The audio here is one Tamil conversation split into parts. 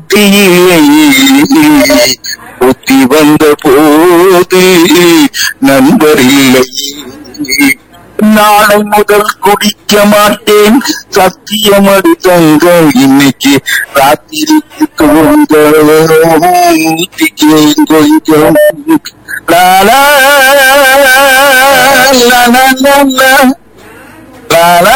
புத்தியில்லை புத்தி வந்த போது நண்பர் இல்லை நாளை முதல் குடிக்க மாட்டேன் சத்தியம் தங்க இன்னைக்கு ராத்திரிக்கு தூங்க ஊத்திக்கேன் கொஞ்சம் லாலா லாலா லாலா லாலா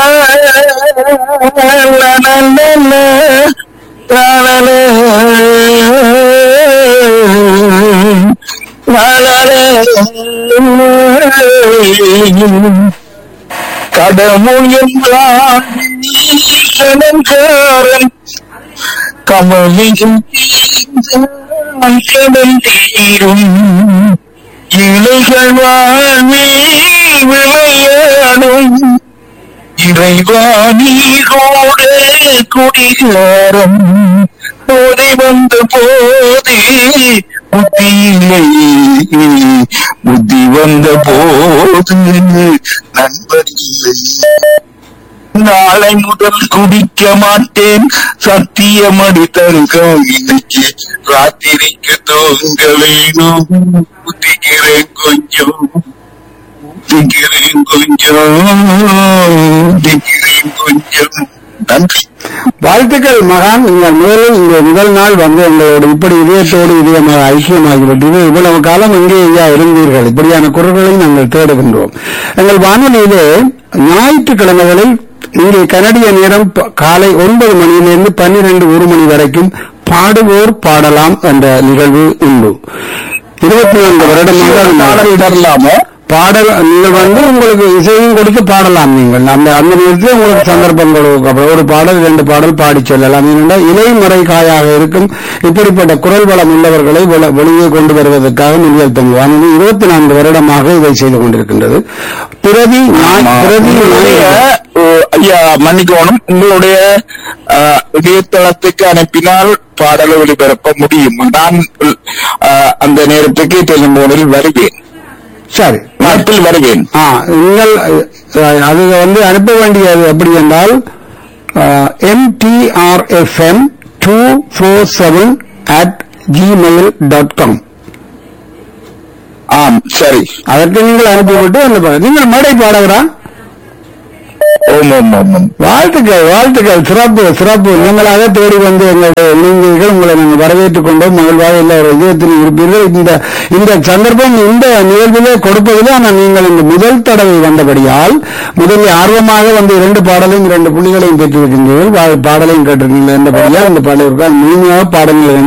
கடவுள் என்றான் நீசனங்காரன் கமலியும் தீர்ந்தான் கடல் தீரும் இலைகள் வாழ்வே விளையாடும் இறைவா நீரோட குடிகாரம் போதை வந்த போதே புத்தி இல்லை புத்தி வந்த போது நண்பர் இல்லை நாளை முதல் குடிக்க மாட்டேன் சத்தியம் அடித்தங்க இன்னைக்கு ராத்திரிக்கு தூங்க வேணும் புத்திக்கிறேன் கொஞ்சம் புத்திக்கிறேன் கொஞ்சம் புத்திக்கிறேன் கொஞ்சம் நன்றி வாழ்த்துக்கள் மகான் நீங்கள் மேலும் இந்த முதல் நாள் வந்து எங்களோடு இப்படி இதயத்தோடு இதயமாக ஐக்கியமாகிவிட்டது இவ்வளவு காலம் எங்கே ஐயா இருந்தீர்கள் இப்படியான குரல்களை நாங்கள் தேடுகின்றோம் எங்கள் வானொலியிலே ஞாயிற்றுக்கிழமைகளில் இங்கே கனடிய நேரம் ப- காலை ஒன்பது மணியிலிருந்து பன்னிரண்டு ஒரு மணி வரைக்கும் பாடுவோர் பாடலாம் என்ற நிகழ்வு உண்டு இருபத்தி நான்கு வருடமாக அது நாளை இடர்லாமோ பாடல் நீங்கள் வந்து உங்களுக்கு இசையும் கொடுத்து பாடலாம் நீங்கள் அந்த அந்த நேரத்தில் உங்களுக்கு சந்தர்ப்பம் கொடுக்கப்படும் ஒரு பாடல் இரண்டு பாடல் பாடி செல்லலாம் ஏனென்றால் இலைமறை காயாக இருக்கும் இப்படிப்பட்ட குரல் வளம் உள்ளவர்களை வெளி- வெளியே கொண்டு வருவதற்காக நீங்கள் தங்கள் வானொலி இருபத்தி நான்கு வருடமாக இதை செய்து கொண்டிருக்கின்றது பிரதி ஞாய்- பிரதி உங்களுடைய ஞாயிறு- ஓ, ஐயா மன்னிக்கணும் உங்களுடைய ஆ, இணையதளத்துக்கு அனுப்பினால் பாடலை ஒளிபரப்ப முடியும் நான் ஆ, அந்த நேரத்துக்கு டெலிபோனில் வருவேன் சரி நாட்டில் வருவேன் ஆ நீங்கள் அஹ், அது வந்து அனுப்ப வேண்டியது எப்படி என்றால் MTRFM two four seven at Gmail dot com ஆம் சரி அதற்கு நீங்கள் அனுப்பிவிட்டு அந்த பா- நீங்கள் மேடை பாடகரா ஓம் ஓம் ஓம் ஓம் வாழ்த்துக்கள் வாழ்த்துக்கள் சிறப்பு சிறப்பு நீங்களாக தேடி வந்து எங்களுடைய நீங்கள் உங்களை நாங்கள் வரவேற்றுக் கொண்டோம் மகிழ்வாக எல்லாரும் இதயத்தில் இருப்பீர்கள் இந்த இந்த சந்தர்ப்பம் இந்த நிகழ்விலே கொடுப்பதிலே ஆனால் நீங்கள் இந்த முதல் தடவை வந்தபடியால் முதலில் ஆர்வமாக வந்து இரண்டு பாடலையும் இரண்டு புள்ளிகளையும் பெற்றிருக்கின்றீர்கள் வா- பாடலையும் கேட்டிருக்கீர்கள் என்றபடியால் இந்த பாடலுக்காக முழுமையாக பாடங்கள்